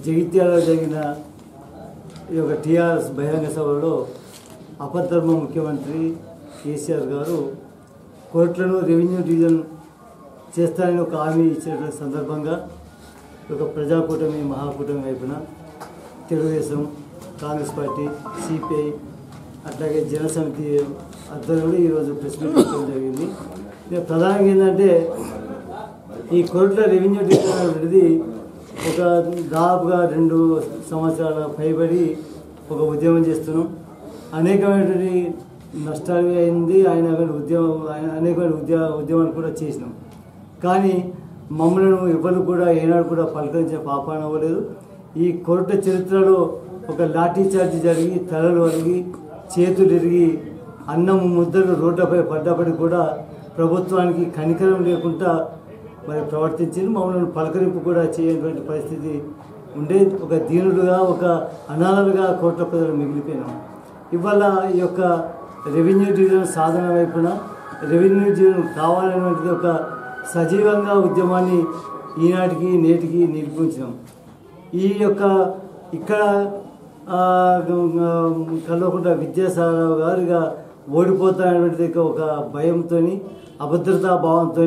జగిత్యాలలో జరిగిన ఈ యొక్క టీఆర్ఎస్ బహిరంగ సభలో అపధర్మ ముఖ్యమంత్రి కేసీఆర్ గారు కోర్టులను రెవెన్యూ డివిజన్ చేస్తానని ఒక హామీ ఇచ్చిన సందర్భంగా ఒక ప్రజాకూటమి మహాకూటమి వైపున తెలుగుదేశం కాంగ్రెస్ పార్టీ సిపిఐ అట్లాగే జనసమితి ఆధ్వర్యంలో ఈరోజు ప్రెస్ మీట్ పెట్టడం జరిగింది ఇక ప్రధానంగా ఏంటంటే ఈ కోర్టుల రెవెన్యూ డివిజన్ అనేది ఒక దాదాపుగా రెండు సంవత్సరాల పైబడి ఒక ఉద్యమం చేస్తున్నాం అనేకమైనటువంటి నష్టాలు అయింది ఆయన ఉద్యమం ఆయన అనేకమైన ఉద్యమ ఉద్యమాలు కూడా చేసినాం కానీ మమ్మల్ని ఎవరు కూడా ఏనాడు కూడా పలకరించిన పాపాన అవ్వలేదు ఈ కోర్టు చరిత్రలో ఒక లాఠీ చార్జ్ జరిగి తలలు అరిగి చేతులు ఇరిగి అన్నం ముద్దలు రోడ్లపై పడ్డప్పటికి కూడా ప్రభుత్వానికి కనికరం లేకుండా మరి ప్రవర్తించింది మమ్మల్ని పలకరింపు కూడా చేయనటువంటి పరిస్థితి ఉండే ఒక దీనుడుగా ఒక అనాథలుగా కోట్ల ప్రజలు మిగిలిపోయినాం ఇవాళ ఈ యొక్క రెవెన్యూ డివిజన్ సాధన వైపున రెవెన్యూ డివిజన్ కావాలనేటువంటిది ఒక సజీవంగా ఉద్యమాన్ని ఈనాటికి నేటికి నిలిపించినాం ఈ యొక్క ఇక్కడ ఆ, కల్వకుంట్ల విద్యాసాగరరావు గారుగా ఓడిపోతానటువంటిది ఒక భయంతో అభద్రతా భావంతో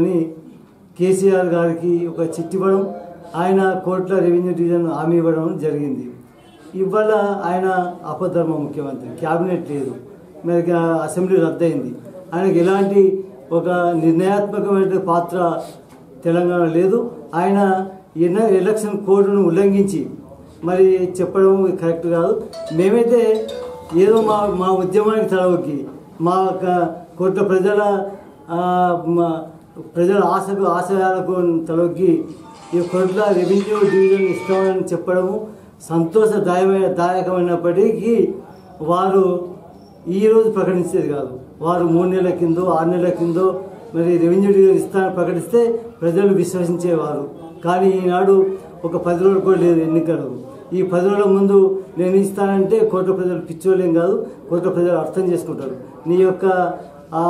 కేసీఆర్ గారికి ఒక చిట్టి ఇవ్వడం ఆయన కోట్ల రెవెన్యూ డివిజన్ హామీ ఇవ్వడం జరిగింది ఇవాళ ఆయన అపధర్మ ముఖ్యమంత్రి క్యాబినెట్ లేదు మరి అసెంబ్లీ రద్దయింది ఆయనకి ఎలాంటి ఒక నిర్ణయాత్మకమైన పాత్ర తెలంగాణ లేదు ఆయన ఎన్న ఎలక్షన్ కోడ్ను ఉల్లంఘించి మరి చెప్పడం కరెక్ట్ కాదు మేమైతే ఏదో మా మా ఉద్యమానికి తలవకి మా క- కోట్ల ప్రజల ఆ, మా ప్రజల ఆశకు ఆశయాలకు తలొగ్గి ఈ కోట్ల రెవెన్యూ డివిజన్ ఇస్తామని చెప్పడము సంతోషదాయమైన దాయకమైనప్పటికీ వారు ఈరోజు ప్రకటించేది కాదు వారు మూడు నెలల కిందో ఆరు నెలల కిందో మరి రెవెన్యూ డివిజన్ ఇస్తానని ప్రకటిస్తే ప్రజలు విశ్వసించేవారు కానీ ఈనాడు ఒక పది రోజులు కూడా లేదు ఎన్నికలకు ఈ పది రోజుల ముందు నేను ఇస్తానంటే కోట్ల ప్రజలు పిచ్చోలేం కాదు కోట్ల ప్రజలు అర్థం చేసుకుంటారు నీ యొక్క ఆ,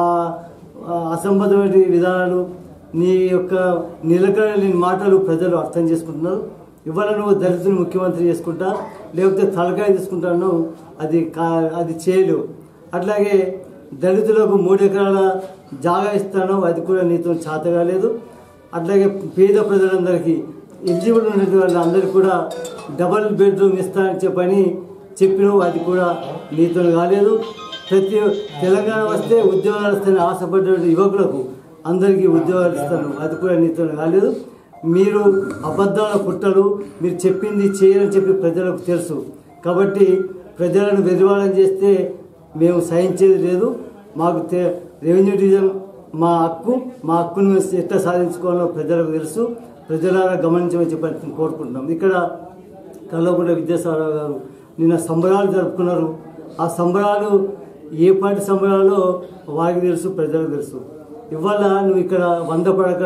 ఆ, అసంబద్ధమైన విధానాలు నీ యొక్క నిలకడ లేని మాటలు ప్రజలు అర్థం చేసుకుంటున్నారు ఇవాళ నువ్వు దళితుని ముఖ్యమంత్రి చేసుకుంటా లేకపోతే తలకాయ తీసుకుంటాను అది కా అది చేయలేవు అట్లాగే దళితులకు మూడు ఎకరాల జాగా ఇస్తాను అది కూడా నీతో చేత కాలేదు అట్లాగే పేద ప్రజలందరికీ ఎలిజిబుల్ ఉన్నటువంటి వాళ్ళందరికీ కూడా డబల్ బెడ్రూమ్ ఇస్తానని చెప్పని చెప్పినావు అది కూడా నీతో కాలేదు ప్రతి తెలంగాణ వస్తే ఉద్యోగాలు వస్తాయని ఆశపడ్డ యువకులకు అందరికీ ఉద్యోగాలు ఇస్తాను అది కూడా నీతో కాలేదు మీరు అబద్ధాల పుట్టలు మీరు చెప్పింది చేయరని చెప్పి ప్రజలకు తెలుసు కాబట్టి ప్రజలను వెరివాళం చేస్తే మేము సహించేది లేదు మాకు తె- రెవెన్యూ డివిజన్ మా హక్కు మా హక్కును ఎట్లా సాధించుకోవాలో ప్రజలకు తెలుసు ప్రజలారా గమనించమని చెప్పి కోరుకుంటున్నాం ఇక్కడ కల్లకుంట విద్యాసాగరరావు గారు నిన్న సంబరాలు జరుపుకున్నారు ఆ సంబరాలు ఏ పాటి సంబరాలో వారికి తెలుసు ప్రజలకు తెలుసు ఇవాళ నువ్వు ఇక్కడ వంద పడక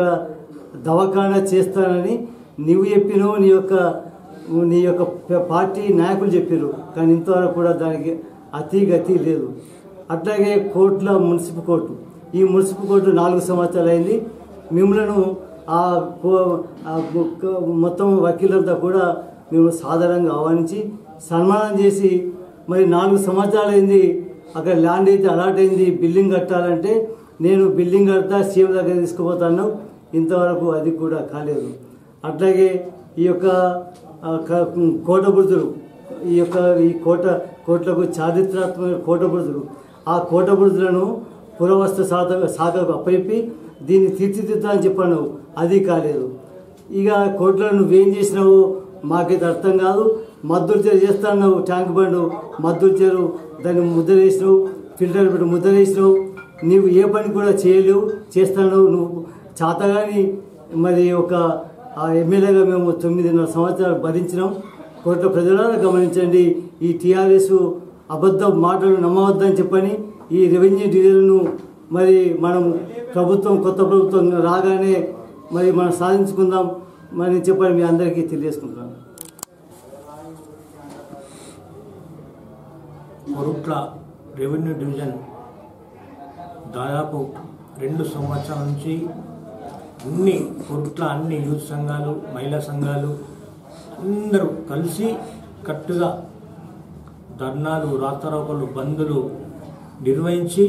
దవాఖానా చేస్తానని నువ్వు చెప్పినావు నీ యొక్క నీ యొక్క ప- పార్టీ నాయకులు చెప్పారు కానీ ఇంతవరకు కూడా దానికి అతి గతి లేదు అట్లాగే కోర్టుల మున్సిపల్ కోర్టు ఈ మున్సిపల్ కోర్టు నాలుగు సంవత్సరాలు అయింది మిమ్మలను ఆ కో- ఆ కు- మొత్తం వకీలంతా కూడా మేము సాధారణంగా ఆహ్వానించి సన్మానం చేసి మరి నాలుగు సంవత్సరాలు అయింది అక్కడ ల్యాండ్ అయితే అలాట్ అయింది బిల్డింగ్ కట్టాలంటే నేను బిల్డింగ్ కడతా సీఎం దగ్గర తీసుకుపోతాను ఇంతవరకు అది కూడా కాలేదు అట్లాగే ఈ యొక్క ఆ, క- కోట బుర్జులు ఈ యొక్క ఈ కోట కోట్లకు చారిత్రాత్మక కోట బుర్జులు ఆ కోట బుర్జులను పురవస్తు శాఖ శాఖకు అప్పయిపి దీన్ని తీర్చిదిద్దా అని చెప్పాను అది కాలేదు ఇక కోట్లను నువ్వేం చేసినావు మాకైతే అర్థం కాదు మద్దులు చేరు చేస్తాను ట్యాంక్ బండు మద్దులు చేరు దాన్ని ముద్ర వేసినావు ఫిల్టర్ పెట్టి ముద్ర వేసినావు నీవు ఏ పని కూడా చేయలేవు చేస్తాను నువ్వు చాతగాని మరి ఒక ఆ ఎమ్మెల్యేగా మేము తొమ్మిదిన్నర సంవత్సరాలు భరించినాం కోట్ల ప్రజలను గమనించండి ఈ టీఆర్ఎస్ అబద్ధ మాటలు నమ్మవద్దని చెప్పని ఈ రెవెన్యూ డివిజన్ను మరి మనం ప్రభుత్వం కొత్త ప్రభుత్వం రాగానే మరి మనం సాధించుకుందాం మరి చెప్పని మీ అందరికీ తెలియజేసుకుంటున్నాను కొరుట్ల రెవెన్యూ డివిజన్ దాదాపు రెండు సంవత్సరాల నుంచి అన్ని కొరుట్ల అన్ని యూత్ సంఘాలు మహిళా సంఘాలు అందరూ కలిసి కట్టుగా ధర్నాలు రాస్తారోకలు బందులు నిర్వహించి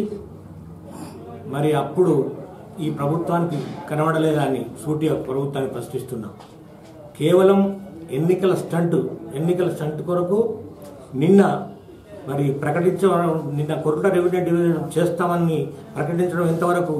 మరి అప్పుడు ఈ ప్రభుత్వానికి కనబడలేదని సూటిగా ప్రభుత్వాన్ని ప్రశ్నిస్తున్నాం కేవలం ఎన్నికల స్టంట్ ఎన్నికల స్టంట్ కొరకు నిన్న మరి ప్రకటించ నిన్న కొరట రెవెన్యూ డివిజన్ చేస్తామని ప్రకటించడం ఎంతవరకు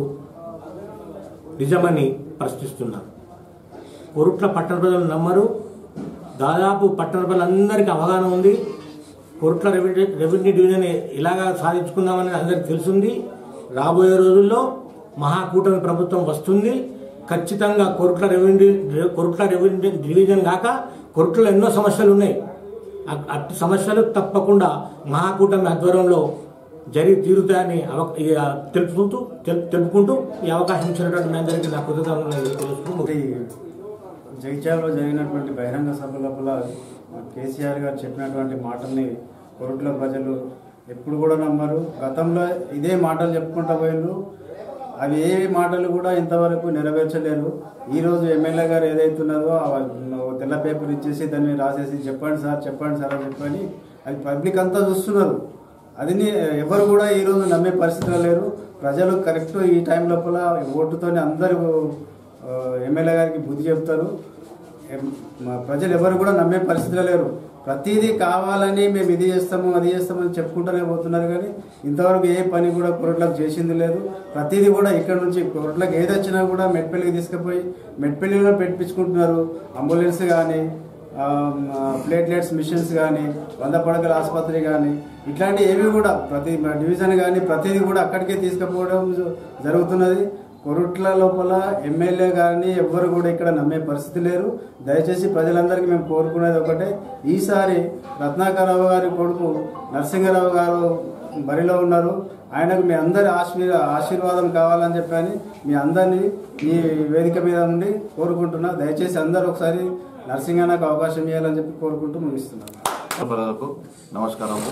నిజమని ప్రశ్నిస్తున్నాం కొరుట్ల పట్టణ ప్రజలు నమ్మరు దాదాపు పట్టణ ప్రజలందరికీ అవగాహన ఉంది కొరుట్ల రెవెన్యూ రెవెన్యూ డివిజన్ ఇలాగా సాధించుకుందామని అందరికీ తెలుసుంది రాబోయే రోజుల్లో మహాకూటమి ప్రభుత్వం వస్తుంది ఖచ్చితంగా Korutla revenue Korutla revenue division కాక కొరుట్లలో ఎన్నో సమస్యలు ఉన్నాయి అ- అట్టి సమస్యలు తప్పకుండా మహాకూటమి ఆధ్వర్యంలో జరిగి తీరుతాయని అవ- ఈ, ఆ, తెలుపుకుంటూ తెలు- తెలుపుకుంటూ ఈ అవకాశం ఇచ్చినటువంటి మీ అందరికీ నా కృతజ్ఞతలు తెలుపుతూ మరి జగిత్యాలలో జరిగినటువంటి బహిరంగ సభ లోపల కేసీఆర్ గారు చెప్పినటువంటి మాటల్ని కొరుట్ల ప్రజలు ఎప్పుడు కూడా నమ్మరు గతంలో ఇదే మాటలు చెప్పుకుంటా పోయిండ్రు అవి ఏ మాటలు కూడా ఇంతవరకు నెరవేర్చలేరు ఈ రోజు ఎమ్మెల్యే గారు ఏదైతున్నదో ఆ తెల్ల పేపర్ ఇచ్చేసి దాన్ని రాసేసి చెప్పండి సార్ చెప్పండి సార్ అని చెప్పని అది పబ్లిక్ అంతా చూస్తున్నారు అది ని- ఎవరు కూడా ఈ రోజు నమ్మే పరిస్థితిలో లేరు ప్రజలు కరెక్ట్ ఈ టైం లోపల ఓటుతోనే అందరూ ఆ, ఎమ్మెల్యే గారికి బుద్ధి చెప్తారు ఎం- మా ప్రజలు ఎవరు కూడా నమ్మే పరిస్థితిలో లేరు ప్రతిదీ కావాలని మేము ఇది చేస్తాము అది చేస్తామని చెప్పుకుంటూనే పోతున్నారు కానీ ఇంతవరకు ఏ పని కూడా కొరట్లకు చేసింది లేదు ప్రతిదీ కూడా ఇక్కడ నుంచి కొరట్లకు ఏది వచ్చినా కూడా మెట్పల్లికి తీసుకుపోయి మెట్పల్లిలో పెట్టించుకుంటున్నారు అంబులెన్స్ కానీ ప్లేట్లెట్స్ మిషన్స్ కానీ వంద పడకల ఆసుపత్రి కానీ ఇట్లాంటి ఏవి కూడా ప్రతి డివిజన్ కానీ ప్రతిదీ కూడా అక్కడికే తీసుకుపోవడం జ- జరుగుతున్నది కొరుట్ల లోపల ఎమ్మెల్యే గారిని ఎవ్వరు కూడా ఇక్కడ నమ్మే పరిస్థితి లేరు దయచేసి ప్రజలందరికీ మేము కోరుకునేది ఒకటే ఈసారి రత్నాకరరావు గారి కొడుకు నరసింహరావు గారు బరిలో ఉన్నారు ఆయనకు మీ అందరి ఆశీర్ ఆశీర్వాదం కావాలని చెప్పని మీ అందరినీ ఈ వేదిక మీద నుండి కోరుకుంటున్నా దయచేసి అందరూ ఒకసారి నరసింహన్నకు అవకాశం ఇవ్వాలని చెప్పి కోరుకుంటూ ముగిస్తున్నాను ప్రజలకు నమస్కారము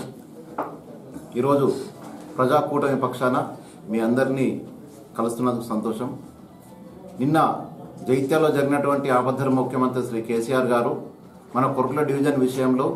ఈరోజు ప్రజా కూటమి పక్షాన మీ అందరినీ కలుస్తున్నందుకు సంతోషం నిన్న జైత్యాలో జరిగినటువంటి ఆపద్ధర ముఖ్యమంత్రి శ్రీ కేసీఆర్ గారు మన కొరుట్ల డివిజన్ విషయంలో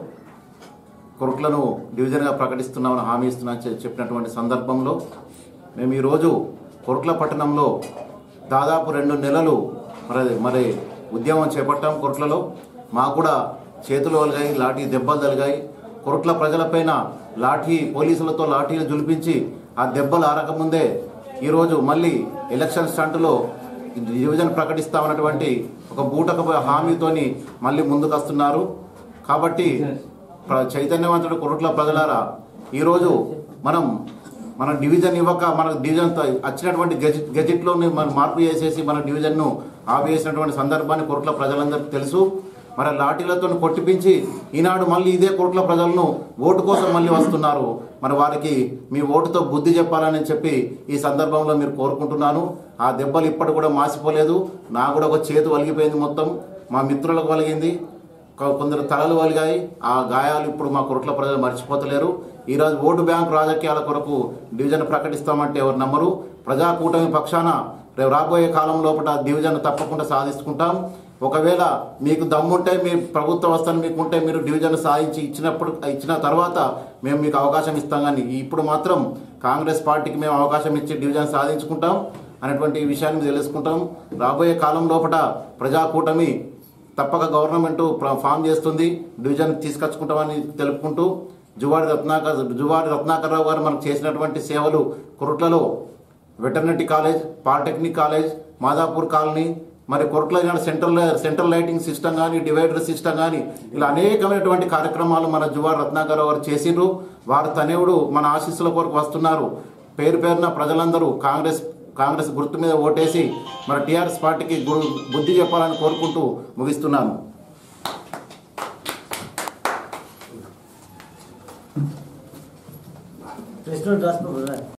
కొరుట్లను డివిజన్గా ప్రకటిస్తున్నామని హామీ ఇస్తున్నా చె- చెప్పినటువంటి సందర్భంలో మేము ఈరోజు కొరుట్ల పట్టణంలో దాదాపు రెండు నెలలు మరి మరి ఉద్యమం చేపట్టాం కొరుట్లలో మాకు కూడా చేతులు ఒలిగాయి లాఠీ దెబ్బలు తలిగాయి కొరుట్ల ప్రజలపైన లాఠీ పోలీసులతో లాఠీలు జులిపించి ఆ దెబ్బలు ఆరకముందే ఈరోజు మళ్ళీ ఎలక్షన్ స్టంట్లో డివిజన్ ప్రకటిస్తామన్నటువంటి ఒక బూటక హామీతోని మళ్ళీ ముందుకు వస్తున్నారు కాబట్టి ప్ర- చైతన్యవంతుడు కొరుట్ల ప్రజలారా ఈరోజు మనం మన డివిజన్ ఇవ్వక మన డివిజన్ తో వచ్చినటువంటి గెజిట్ గెజిట్లోని మనం మార్పు చేసేసి మన డివిజన్ను ఆపేసినటువంటి సందర్భాన్ని కొరుట్ల ప్రజలందరికీ తెలుసు మరి లాఠీలతో కొట్టిపించి ఈనాడు మళ్ళీ ఇదే కొరుట్ల ప్రజలను ఓటు కోసం మళ్ళీ వస్తున్నారు మరి వారికి మీ ఓటుతో బుద్ధి చెప్పాలని చెప్పి ఈ సందర్భంలో మీరు కోరుకుంటున్నాను ఆ దెబ్బలు ఇప్పటి కూడా మాసిపోలేదు నా కూడా ఒక చేతి వలిగిపోయింది మొత్తం మా మిత్రులకు వలిగింది కొ- కొందరు తలలు వలిగాయి ఆ గాయాలు ఇప్పుడు మా కొరట్ల ప్రజలు మర్చిపోతలేరు ఈ రోజు ఓటు బ్యాంక్ రాజకీయాల కొరకు డివిజన్ ప్రకటిస్తామంటే ఎవరు నమ్మరు ప్రజా కూటమి పక్షాన రేపు రాబోయే కాలం లోపల డివిజన్ తప్పకుండా సాధించుకుంటాం ఒకవేళ మీకు దమ్ముంటే మీ ప్రభుత్వ వస్తాను మీకు ఉంటే మీరు డివిజన్ సాధించి ఇచ్చినప్పుడు ఇచ్చిన తర్వాత మేము మీకు అవకాశం ఇస్తాం కానీ ఇప్పుడు మాత్రం కాంగ్రెస్ పార్టీకి మేము అవకాశం ఇచ్చి డివిజన్ సాధించుకుంటాం అనేటువంటి విషయాన్ని తెలుసుకుంటాం రాబోయే కాలం లోపల ప్రజా కూటమి తప్పక గవర్నమెంట్ ప్ర- ఫామ్ చేస్తుంది డివిజన్ తీసుకొచ్చుకుంటామని తెలుపుకుంటూ జువాడి రత్నాకర్ జువాడి రత్నాకర్ రావు గారు మనకు చేసినటువంటి సేవలు కొరుట్లలో veterinary college polytechnic college Madapur colony మరి కొరట్లో సెంట్రల్ సెంట్రల్ లైటింగ్ సిస్టమ్ కానీ డివైడర్ సిస్టమ్ కానీ ఇలా అనేకమైనటువంటి కార్యక్రమాలు మన జువార్ రత్నాకర్ గారు చేసిండ్రు వారు తనేవుడు మన ఆశీస్సుల కొరకు వస్తున్నారు పేరు పేరున ప్రజలందరూ కాంగ్రెస్ కాంగ్రెస్ గుర్తు మీద ఓటేసి మన టీఆర్ఎస్ పార్టీకి గు- బుద్ధి చెప్పాలని కోరుకుంటూ ముగిస్తున్నాను ప్రెస్ నోట్ రాసుకో